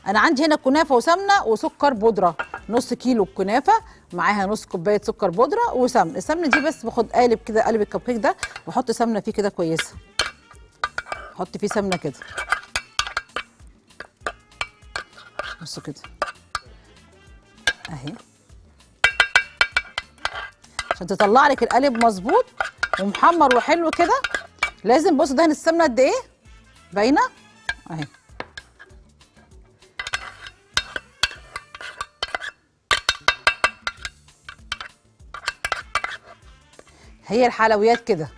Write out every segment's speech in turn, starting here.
انا عندي هنا كنافه وسمنه وسكر بودره نص كيلو كنافه معاها نص كوبايه سكر بودره وسمنه السمنه دي بس باخد قالب كده قالب الكب كيك ده واحط سمنه فيه كده كويسه احط فيه سمنه كده بصوا كده اهي عشان تطلع لك القالب مظبوط ومحمر وحلو كده لازم بصوا دهن السمنه قد ايه باينه اهي هي الحلويات كده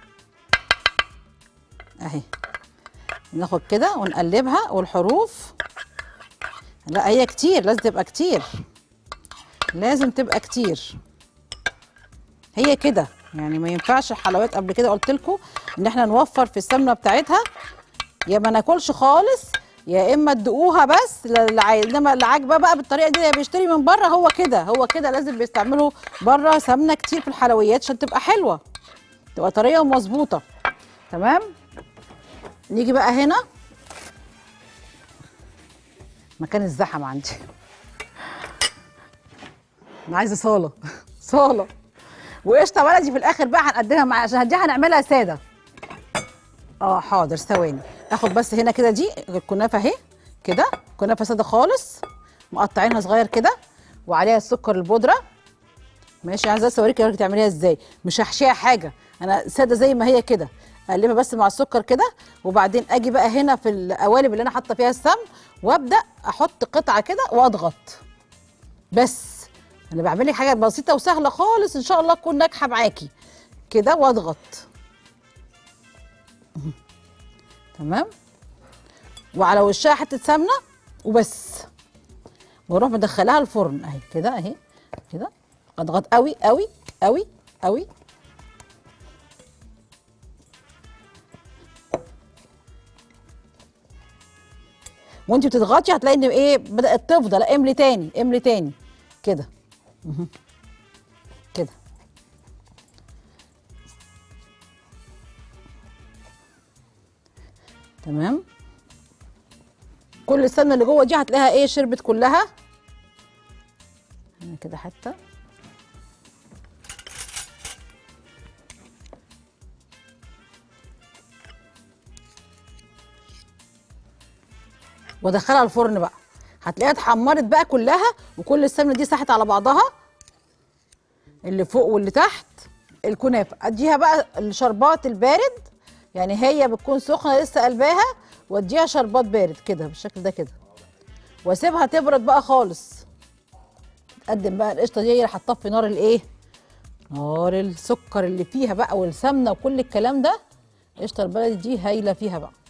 اهي ناخد كده ونقلبها والحروف لا هي كتير لازم تبقى كتير لازم تبقى كتير هي كده يعني ما ينفعش الحلويات قبل كده قلت لكم ان احنا نوفر في السمنه بتاعتها يا ما ناكلش خالص يا اما تدوقوها بس اللي عايز انما اللي عاجباه بقى بالطريقه دي اللي بيشتري من بره هو كده هو كده لازم بيستعملوا بره سمنه كتير في الحلويات عشان تبقى حلوه تبقى طريه ومظبوطه تمام نيجي بقى هنا مكان الزحم عندي انا عايزه صاله صاله وقشطه بلدي في الاخر بقى هنقدمها مع عشان دي هنعملها ساده اه حاضر ثواني اخد بس هنا كده دي الكنافه اهي كده كنافه ساده خالص مقطعينها صغير كده وعليها السكر البودره ماشي عايزه بس اوريكي اوريكي تعمليها ازاي مش هحشيها حاجه انا ساده زي ما هي كده اقلبها بس مع السكر كده وبعدين اجي بقى هنا في القوالب اللي انا حاطه فيها السمن وابدا احط قطعه كده واضغط بس انا بعمل لك حاجه بسيطه وسهله خالص ان شاء الله تكون ناجحه معاكي كده واضغط تمام وعلى وشها حته سمنه وبس واروح مدخلاها الفرن اهي كده اهي كده اضغط قوي قوي قوي قوي وانت بتضغطي هتلاقي ان ايه بدات تفضى لا املي تاني املي تاني كده مهم. كده تمام كل السمنه اللي جوه دي هتلاقيها ايه شربت كلها هنا كده حته وادخلها الفرن بقى هتلاقيها اتحمرت بقى كلها وكل السمنه دي ساحت على بعضها اللي فوق واللي تحت الكنافه اديها بقى الشربات البارد يعني هي بتكون سخنه لسه قلباها واديها شربات بارد كده بالشكل ده كده واسيبها تبرد بقى خالص تقدم بقى القشطه دي هي اللي هتطفي نار الايه نار السكر اللي فيها بقى والسمنه وكل الكلام ده القشطه البلدي دي هايله فيها بقى